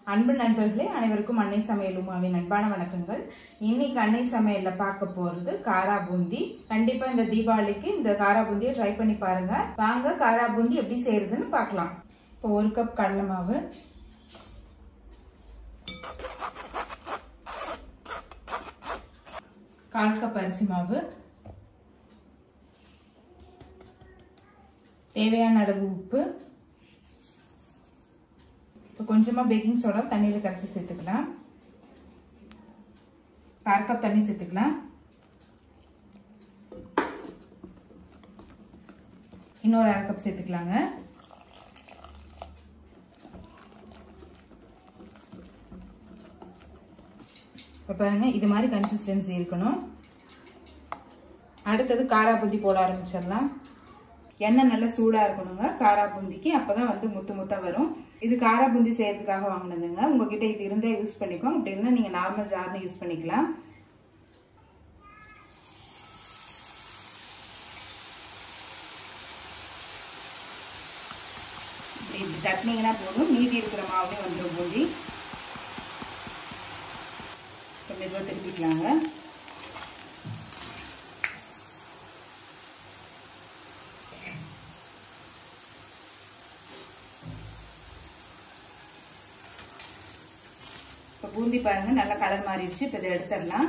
அன்பு நண்பர்களே அனைவருக்கும் அன்னை சமையல் உமாவின் அன்பான வணக்கங்கள் இன்னைக்கு அன்னை சமையல்ல பார்க்க போறது காரா பூந்தி கண்டிப்பா இந்த தீபாவளிக்கு இந்த காரா பூந்தியை ட்ரை பண்ணி பாருங்க வாங்க காரா பூந்தி எப்படி செய்யறதுன்னு பார்க்கலாம் இப்போ ஒரு கப் கடலை மாவு கால் கப் அரிசி மாவு தேவையான அளவு உப்பு இப்போ கொஞ்சமாக பேக்கிங் சோடா தண்ணியில் கரைச்சி சேர்த்துக்கலாம் அரை கப் தண்ணி சேர்த்துக்கலாம் இன்னொரு அரை கப் சேர்த்துக்கலாங்க இப்போ பாருங்க இது மாதிரி கன்சிஸ்டன்சி இருக்கணும் அடுத்தது காரா பூந்தி போட ஆரம்பிச்சிடலாம் எண்ணெய் நல்லா சூடாக இருக்கணுங்க காரா பூந்திக்கு அப்போ தான் வந்து முத்து முத்தாக வரும் இது காரா பூந்தி செய்யறதுக்காக வாங்கினதுங்க உங்ககிட்ட இது இருந்தால் யூஸ் பண்ணிக்கோங்க அப்படின்னா நீங்கள் நார்மல் ஜார்னு யூஸ் பண்ணிக்கலாம் இப்படி தட்டினீங்கன்னா போதும் மீதி இருக்கிற மாவுலேயும் வந்துடும் பூந்தி மெதுவாக திருப்பிக்கலாங்க இப்போ பூந்தி பாருங்க நல்லா கலர் மாறிடுச்சு இப்போ இதை எடுத்துடலாம்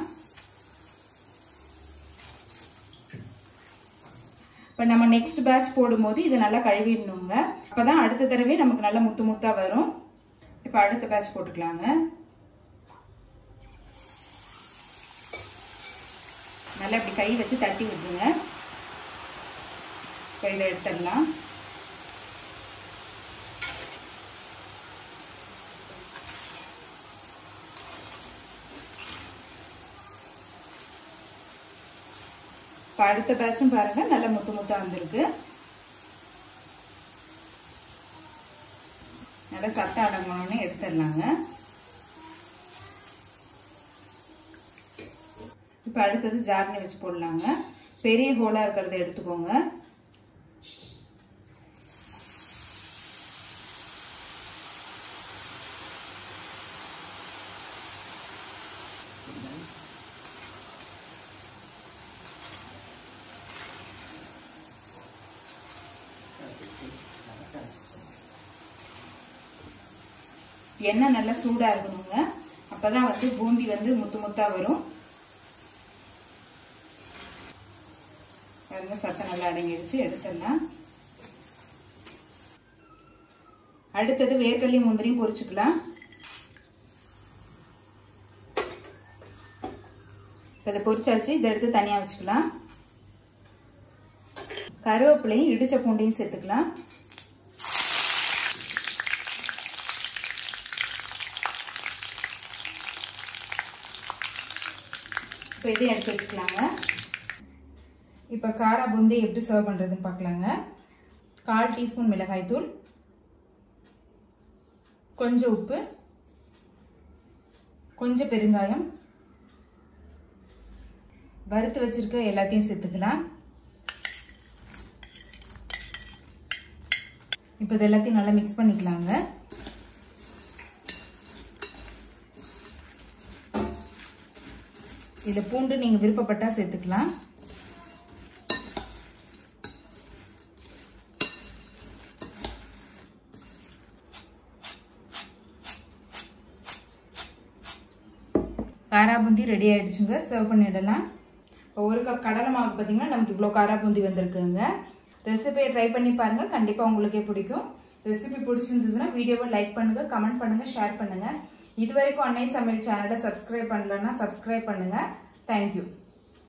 இப்போ நம்ம நெக்ஸ்ட் பேட்ச் போடும்போது இதை நல்லா கழுவிடணுங்க அப்போ தான் அடுத்த தடவை நமக்கு நல்லா முத்து முத்தாக வரும் இப்போ அடுத்த பேட்ச் போட்டுக்கலாங்க நல்லா இப்படி கை வச்சு தட்டி விட்டுருங்க இப்போ இதை எடுத்துடலாம் இப்போ அடுத்த பேட்சும் பாருங்க நல்ல முத்து முத்தா வந்திருக்கு நல்லா சத்தம் அடங்கணும்னு எடுத்துடலாங்க இப்போ அடுத்தது ஜார்னி வச்சு போடலாங்க பெரிய ஹோலாக இருக்கிறத எடுத்துக்கோங்க எண்ணெய் நல்லா சூடாக இருக்கணுங்க அப்போ தான் வந்து பூந்தி வந்து முத்து முத்தாக வரும் பாருங்க சத்தம் நல்லா அடங்கிடுச்சு எடுத்துடலாம் அடுத்தது வேர்க்கடலையும் முந்திரியும் பொரிச்சுக்கலாம் இதை பொரிச்சாச்சு இதை எடுத்து தனியாக வச்சுக்கலாம் கருவேப்பிலையும் இடிச்ச பூண்டையும் சேர்த்துக்கலாம் இப்போ இதையும் எடுத்து வச்சுக்கலாங்க இப்போ காரா பூந்தி எப்படி சர்வ் பண்ணுறதுன்னு பார்க்கலாங்க கால் டீஸ்பூன் மிளகாய்த்தூள் கொஞ்சம் உப்பு கொஞ்சம் பெருங்காயம் வறுத்து வச்சிருக்க எல்லாத்தையும் சேர்த்துக்கலாம் இப்போ இது எல்லாத்தையும் நல்லா மிக்ஸ் பண்ணிக்கலாங்க இதில் பூண்டு நீங்கள் விருப்பப்பட்டால் சேர்த்துக்கலாம் காரா பூந்தி ரெடி ஆயிடுச்சுங்க சர்வ் பண்ணிடலாம் இப்போ ஒரு கப் கடலை மாவு பார்த்தீங்கன்னா நமக்கு இவ்வளோ காரா பூந்தி வந்திருக்குங்க ரெசிபியை ட்ரை பண்ணி பாருங்கள் கண்டிப்பாக உங்களுக்கே பிடிக்கும் ரெசிபி பிடிச்சிருந்ததுன்னா வீடியோவை லைக் பண்ணுங்கள் கமெண்ட் பண்ணுங்கள் ஷேர் பண்ணுங்கள் இது வரைக்கும் அன்னை சமையல் சேனலை சப்ஸ்கிரைப் பண்ணலன்னா சப்ஸ்கிரைப் பண்ணுங்கள் தேங்க்யூ